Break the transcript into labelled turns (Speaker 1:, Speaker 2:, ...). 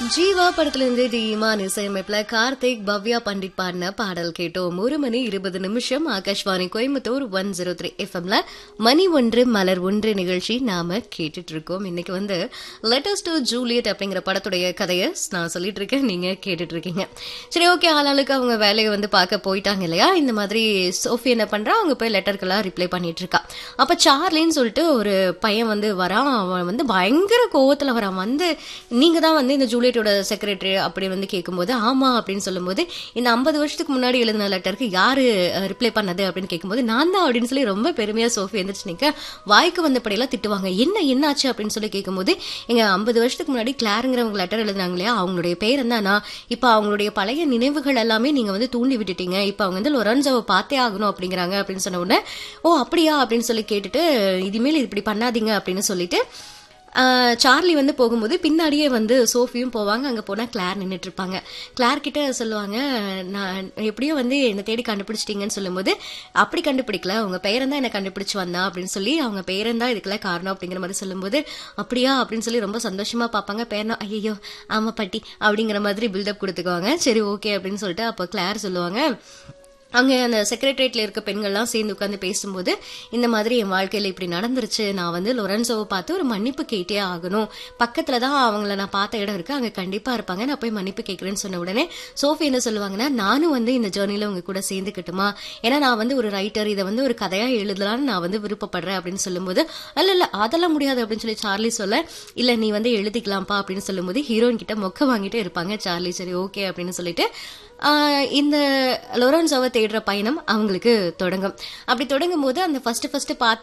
Speaker 1: ஜீவா படத்துல இருந்து டி இமான் இசையமைப்புல கார்த்திக் பவ்யா பண்டிட் பாடின பாடல் கேட்டோம் ஒரு மணி இருபது நிமிஷம் Akashvani Coimbatore one zero three எஃப்எம்ல மணி ஒன்று மலர் ஒன்று நிகழ்ச்சி நாம கேட்டுட்டு இருக்கோம் இன்னைக்கு வந்து லெட்டர்ஸ் டு ஜூலியட் அப்படிங்கிற படத்துடைய கதையை நான் சொல்லிட்டு இருக்கேன் நீங்க கேட்டுட்டு இருக்கீங்க சரி ஓகே ஆளாளுக்கு அவங்க வேலையை வந்து பார்க்க போயிட்டாங்க இல்லையா இந்த மாதிரி சோஃபி என்ன பண்றா அவங்க போய் லெட்டருக்கெல்லாம் ரிப்ளை பண்ணிட்டு இருக்கா அப்ப சார்லின்னு சொல்லிட்டு ஒரு பையன் வந்து வரான் அவன் வந்து பயங்கர கோவத்துல வரான் வந்து நீங்க தான் வந்து இந்த ஜூலியட்டோட செக்ரட்டரி அப்படி வந்து கேட்கும்போது ஆமா அப்படின்னு சொல்லும்போது இந்த ஐம்பது வருஷத்துக்கு முன்னாடி எழுதின லெட்டருக்கு யாரு ரிப்ளை பண்ணது அப்படின்னு கேட்கும்போது நான் தான் அப்படின்னு சொல்லி ரொம்ப பெருமையா சோஃபி எந்திரிச்சு நிக்க வாய்க்கு வந்தபடியெல்லாம் திட்டுவாங்க என்ன என்னாச்சு அப்படின்னு சொல்லி கேட்கும்போது எங்க ஐம்பது வருஷத்துக்கு முன்னாடி கிளாருங்கிறவங்க லெட்டர் எழுதுனாங்க இல்லையா அவங்களுடைய பேர் என்னன்னா இப்ப அவங்களுடைய பழைய நினைவுகள் எல்லாமே நீங்க வந்து தூண்டி விட்டுட்டீங்க இப்ப அவங்க வந்து லொரன்சோவை பார்த்தே ஆகணும் அப்படிங்கிறாங்க அப்படின்னு சொன்ன உடனே ஓ அப்படியா அப்படின்னு சொல்லி கேட்டுட்டு இனிமேல் இப்படி பண்ணாதீங்க அப்படின்னு சொல்லிட்டு ஆஹ் சார்லி வந்து போகும்போது பின்னாடியே வந்து சோஃபியும் போவாங்க அங்க போனா கிளார் நின்னுட்டு இருப்பாங்க கிளார் கிட்ட சொல்லுவாங்க நான் எப்படியோ வந்து என்ன தேடி கண்டுபிடிச்சிட்டீங்கன்னு சொல்லும்போது அப்படி கண்டுபிடிக்கல உங்க பேரன் தான் என்ன கண்டுபிடிச்சு வந்தா அப்படின்னு சொல்லி அவங்க பேரன் தான் இதுக்கெல்லாம் காரணம் அப்படிங்கிற மாதிரி சொல்லும்போது அப்படியா அப்படின்னு சொல்லி ரொம்ப சந்தோஷமா பார்ப்பாங்க பேரனா ஐயோ ஆமா பாட்டி அப்படிங்கிற மாதிரி பில்டப் கொடுத்துக்குவாங்க சரி ஓகே அப்படின்னு சொல்லிட்டு அப்போ கிளார் சொல்லுவாங்க அங்க அந்த செக்ரட்டரியேட்ல இருக்க பெண்கள்லாம் சேர்ந்து உட்காந்து பேசும்போது இந்த மாதிரி என் வாழ்க்கையில இப்படி நடந்துருச்சு நான் வந்து லொரன்சோவை பார்த்து ஒரு மன்னிப்பு கேட்டே ஆகணும் பக்கத்துல தான் அவங்கள நான் பார்த்த இடம் இருக்கு அங்க கண்டிப்பா இருப்பாங்க நான் போய் மன்னிப்பு கேட்கறேன்னு சொன்ன உடனே சோஃபி என்ன சொல்லுவாங்கன்னா நானும் வந்து இந்த ஜேர்னில உங்க கூட சேர்ந்துக்கட்டுமா ஏன்னா நான் வந்து ஒரு ரைட்டர் இதை வந்து ஒரு கதையா எழுதலாம்னு நான் வந்து விருப்பப்படுறேன் அப்படின்னு சொல்லும்போது இல்ல இல்ல அதெல்லாம் முடியாது அப்படின்னு சொல்லி சார்லி சொல்ல இல்ல நீ வந்து எழுதிக்கலாம்ப்பா அப்படின்னு சொல்லும்போது ஹீரோயின் கிட்ட மொக்க வாங்கிட்டே இருப்பாங்க சார்லி சரி ஓகே அப்படின்னு சொல்லிட்டு ஆஹ் இந்த லொரன்சோவை தேடுற பயணம் அவங்களுக்கு தொடங்கும் அப்படி தொடங்கும் போது அந்த ஃபர்ஸ்ட் ஃபர்ஸ்ட் பார்த்த